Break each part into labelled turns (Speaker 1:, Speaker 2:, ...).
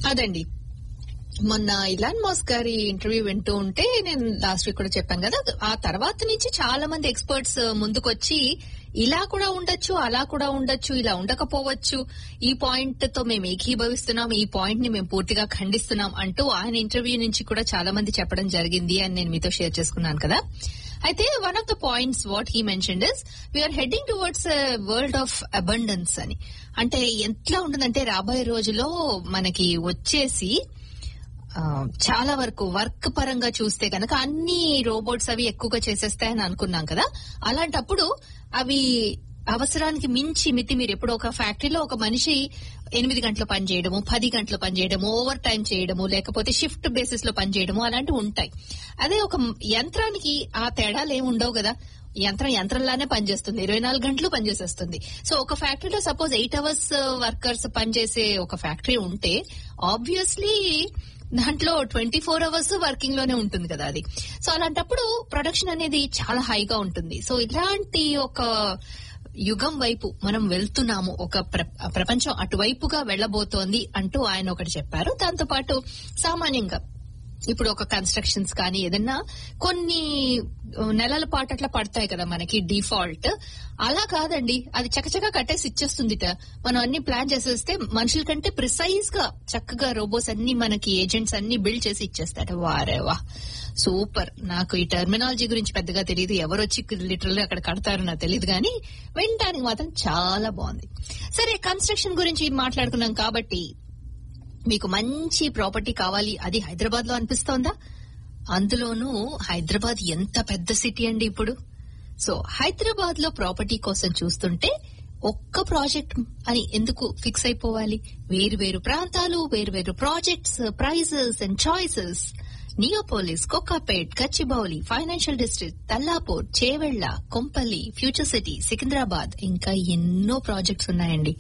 Speaker 1: అదండి మొన్న ఇలాన్ మాస్ గారి ఇంటర్వ్యూ వింటూ ఉంటే నేను లాస్ట్ వీక్ కూడా చెప్పాను కదా ఆ తర్వాత నుంచి చాలా మంది ఎక్స్పర్ట్స్ ముందుకొచ్చి ఇలా కూడా ఉండొచ్చు అలా కూడా ఉండొచ్చు ఇలా ఉండకపోవచ్చు ఈ పాయింట్ తో మేము ఏకీభవిస్తున్నాం ఈ పాయింట్ ని మేము పూర్తిగా ఖండిస్తున్నాం అంటూ ఆయన ఇంటర్వ్యూ నుంచి కూడా చాలా మంది చెప్పడం జరిగింది అని నేను మీతో షేర్ చేసుకున్నాను కదా అయితే one of the points what he mention is we are heading towards world of abundance అని అంటే ఎట్లా ఉంటుందంటే రాబోయే రోజుల్లో మనకి వచ్చేసి ఆ, చాలా వరకు వర్క్ పరంగా చూస్తే కనుక అన్ని రోబోట్స్ అవి ఎక్కువగా చేసేస్తాయని అనుకున్నాం కదా అలాంటప్పుడు అవి అవసరానికి మించి మితి మీరు ఎప్పుడో ఒక ఫ్యాక్టరీలో ఒక మనిషి ఎనిమిది గంటలు పని చేయడము పది గంటలు పని చేయడము ఓవర్ టైం చేయడము లేకపోతే షిఫ్ట్ బేసిస్ లో పని చేయడము అలాంటివి ఉంటాయి అదే ఒక యంత్రానికి ఆ తేడాలు ఏమి ఉండవు కదా యంత్రం యంత్రంలానే పనిచేస్తుంది ఇరవై నాలుగు గంటలు పనిచేసేస్తుంది సో ఒక ఫ్యాక్టరీలో సపోజ్ ఎయిట్ అవర్స్ వర్కర్స్ పనిచేసే ఒక ఫ్యాక్టరీ ఉంటే ఆబ్వియస్లీ దాంట్లో ట్వంటీ ఫోర్ అవర్స్ వర్కింగ్ లోనే ఉంటుంది కదా అది సో అలాంటప్పుడు ప్రొడక్షన్ అనేది చాలా హైగా ఉంటుంది సో ఇలాంటి ఒక యుగం వైపు మనం వెళ్తున్నాము ఒక ప్ర- ప్రపంచం అటువైపుగా వెళ్లబోతోంది అంటూ ఆయన ఒకటి చెప్పారు దాంతో పాటు సామాన్యంగా ఇప్పుడు ఒక కన్స్ట్రక్షన్స్ కానీ ఏదన్నా కొన్ని ఆ, నెలల పాటు అట్లా పడతాయి కదా మనకి డిఫాల్ట్ అలా కాదండి అది చకచకా కట్టేసి ఇచ్చేస్తుంది మనం అన్ని ప్లాన్ చేసేస్తే మనుషుల కంటే ప్రిసైజ్ గా చక్కగా రోబోస్ అన్ని మనకి ఏజెంట్స్ అన్ని బిల్డ్ చేసి ఇచ్చేస్తాడు వారే వా సూపర్ నాకు ఈ టెర్మినాలజీ గురించి పెద్దగా తెలియదు ఎవరు వచ్చి లిటరల్ అక్కడ కడతారో నాకు తెలియదు కానీ వినటానికి మాత్రం చాలా బాగుంది సరే కన్స్ట్రక్షన్ గురించి మాట్లాడుకున్నాం కాబట్టి మీకు మంచి ప్రాపర్టీ కావాలి అది హైదరాబాద్ లో అనిపిస్తోందా అందులోనూ హైదరాబాద్ ఎంత పెద్ద సిటీ అండి ఇప్పుడు సో హైదరాబాద్ లో ప్రాపర్టీ కోసం చూస్తుంటే ఒక్క ప్రాజెక్ట్ అని ఎందుకు ఫిక్స్ అయిపోవాలి వేరు వేరు ప్రాంతాలు వేరు వేరు projects prices and choices Neopolis Kokapet Gachibowli financial district Tellapur Chevella Kompally future city Secunderabad ఇంకా ఎన్నో ప్రాజెక్ట్స్ ఉన్నాయండి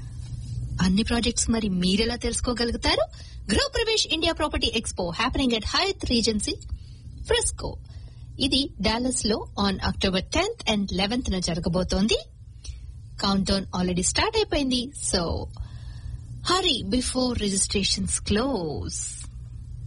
Speaker 1: అన్ని ప్రాజెక్ట్స్ మరి మీరెలా తెలుసుకోగలుగుతారు Griha Pravesh India property expo happening at Hyatt Regency Frisco ఇది డాలస్ లో on October tenth and eleventh న జరగబోతోంది కౌంట్ డౌన్ ఆల్రెడీ స్టార్ట్ అయిపోయింది so hurry before registrations close